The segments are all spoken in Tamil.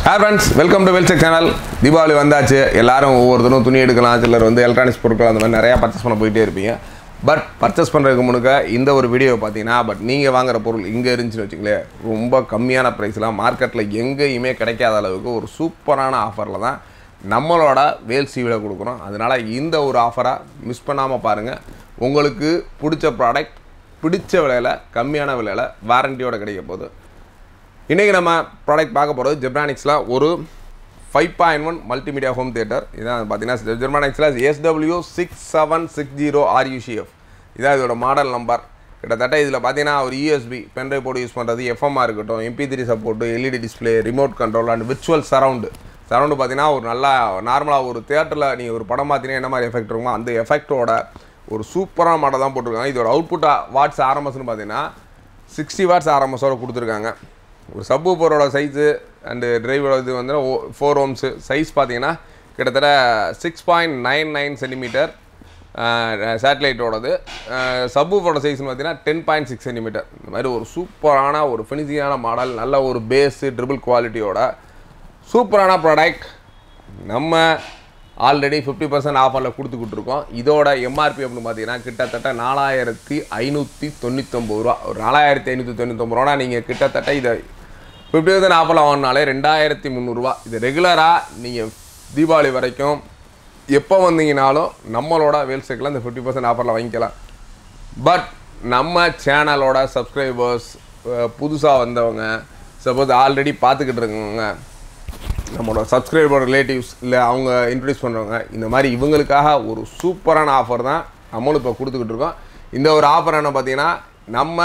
ஹாய் ஃப்ரெண்ட்ஸ் வெல்கம் டு வெல்செக் சேனல் தீபாவளி வந்தாச்சு எல்லாரும் ஒவ்வொருத்தரும் துணி எடுக்கலாம் சிலர் வந்து எலக்ட்ரானிக்ஸ் பொருட்கள் அந்த மாதிரி நிறையா பர்ச்சேஸ் பண்ண போயிட்டே இருப்பீங்க பட் பர்ச்சேஸ் பண்ணுறதுக்கு முன்னுக்க இந்த ஒரு வீடியோ பார்த்தீங்கன்னா பட் நீங்கள் வாங்குற பொருள் இங்கே இருந்துச்சுன்னு வச்சுங்களேன் ரொம்ப கம்மியான ப்ரைஸ்லாம் மார்க்கெட்டில் எங்கேயுமே கிடைக்காத அளவுக்கு ஒரு சூப்பரான ஆஃபரில் தான் நம்மளோட வேல் சிவியில் கொடுக்குறோம் அதனால் இந்த ஒரு ஆஃபரை மிஸ் பண்ணாமல் பாருங்கள் உங்களுக்கு பிடிச்ச ப்ராடக்ட் பிடிச்ச விலையில் கம்மியான விலையில் வாரண்டியோட கிடைக்க போகுது இன்றைக்கி நம்ம ப்ராடக்ட் பார்க்க போகிறது ஜெப்ரானிக்ஸில் ஒரு five point one multimedia home theatre இதான் பார்த்தீங்கன்னா ஜெர்மானிக்ஸில் S W six seven six zero R U C F இதான் இதோட மாடல் நம்பர் கிட்டத்தட்ட இதில் பார்த்தீங்கன்னா ஒரு யூஎஸ்பி பென்ட்ரைவ் போர்டு யூஸ் பண்ணுறது எஃப்எம்ஆ இருக்கட்டும் M P three support L E D display remote control and virtual surround surround பார்த்தீங்கன்னா ஒரு நல்லா நார்மலாக ஒரு தேட்டரில் நீங்கள் ஒரு படம் பார்த்தீங்கன்னா என்ன மாதிரி எஃபெக்ட் இருக்குமோ அந்த எஃபெக்ட்டோட ஒரு சூப்பரான மாடல் தான் போட்டிருக்காங்க இதோட அவுட்புட் வாட்ஸ் ஆர்எம்எஸ்னு பார்த்தீங்கன்னா சிக்ஸ்டி வாட்ஸ் ஆர்எம்எஸோட கொடுத்துருக்காங்க ஒரு சப்பு போரோட சைஸு அண்டு டிரைவோட இது வந்து ஃபோர் ஓம்ஸு சைஸ் பார்த்தீங்கன்னா கிட்டத்தட்ட six point nine nine centimetre சேட்டலைட்டோடது சப்பூஃபோட சைஸ்னு பார்த்தீங்கன்னா டென் பாயிண்ட் சிக்ஸ் சென்டிமீட்டர் இந்த மாதிரி ஒரு சூப்பரான ஒரு ஃபினிஷிங்கான மாடல் நல்ல ஒரு பேஸு ட்ரிபிள் குவாலிட்டியோட சூப்பரான ப்ராடக்ட் நம்ம ஆல்ரெடி ஃபிஃப்டி பர்சன்ட் ஆஃபரில் கொடுத்துக்கிட்டு இருக்கோம் இதோட எம்ஆர்பி அப்படின்னு பார்த்தீங்கன்னா கிட்டத்தட்ட நாலாயிரத்தி ஐநூற்றி தொண்ணூத்தொம்பது ரூபா ஒரு நாலாயிரத்தி ஐநூற்றி தொண்ணூத்தொம்பது ரூபா நீங்கள் கிட்டத்தட்ட இதை ஃபிஃப்டி பர்சன்ட் ஆஃபரில் வாங்கினாலே ரெண்டாயிரத்தி முந்நூறுரூவா இது ரெகுலராக நீங்கள் தீபாவளி வரைக்கும் எப்போ வந்தீங்கனாலும் நம்மளோட வேல்செக்கில் இந்த ஃபிஃப்டி பர்சன்ட் ஆஃபரில் வாங்கிக்கலாம் பட் நம்ம சேனலோட சப்ஸ்கிரைபர்ஸ் புதுசாக வந்தவங்க சப்போஸ் ஆல்ரெடி பார்த்துக்கிட்டு இருக்கவங்க நம்மளோட சப்ஸ்கிரைபர் ரிலேட்டிவ்ஸ் இல்லை அவங்க இன்ட்ரடியூஸ் பண்ணுறவங்க இந்த மாதிரி இவங்களுக்காக ஒரு சூப்பரான ஆஃபர் தான் நம்மளும் இப்போ கொடுத்துக்கிட்டு இருக்கோம் இந்த ஒரு ஆஃபர் என்ன பார்த்தீங்கன்னா நம்ம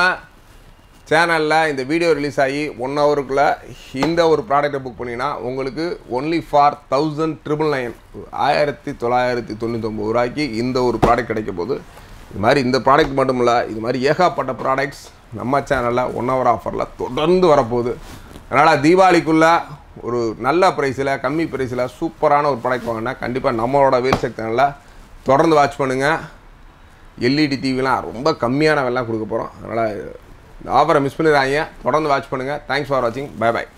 சேனலில் இந்த வீடியோ ரிலீஸ் ஆகி ஒன் ஹவருக்குள்ளே இந்த ஒரு ப்ராடக்ட்டை புக் பண்ணிங்கன்னா உங்களுக்கு only for thousand triple nine ஆயிரத்தி தொள்ளாயிரத்தி தொண்ணூத்தொம்பது ரூபாய்க்கு இந்த ஒரு ப்ராடக்ட் கிடைக்க போகுது இது மாதிரி இந்த ப்ராடக்ட் மட்டும் இல்லை இது மாதிரி ஏகப்பட்ட ப்ராடக்ட்ஸ் நம்ம சேனலில் ஒன் ஹவர் ஆஃபரில் தொடர்ந்து வரப்போகுது அதனால் தீபாவளிக்குள்ளே ஒரு நல்ல ப்ரைஸில் கம்மி ப்ரைஸில் சூப்பரான ஒரு ப்ராடக்ட் வாங்கினா கண்டிப்பாக நம்மளோட வேல் சேனலில் தொடர்ந்து வாட்ச் பண்ணுங்கள் எல்இடி டிவிலாம் ரொம்ப கம்மியான விலைலாம் கொடுக்க போகிறோம் அதனால் இந்த ஆஃபரை மிஸ் பண்ணிடுறாங்க தொடர்ந்து வாட்ச் பண்ணுங்கள் தேங்க்ஸ் ஃபார் வாட்சிங் பை பை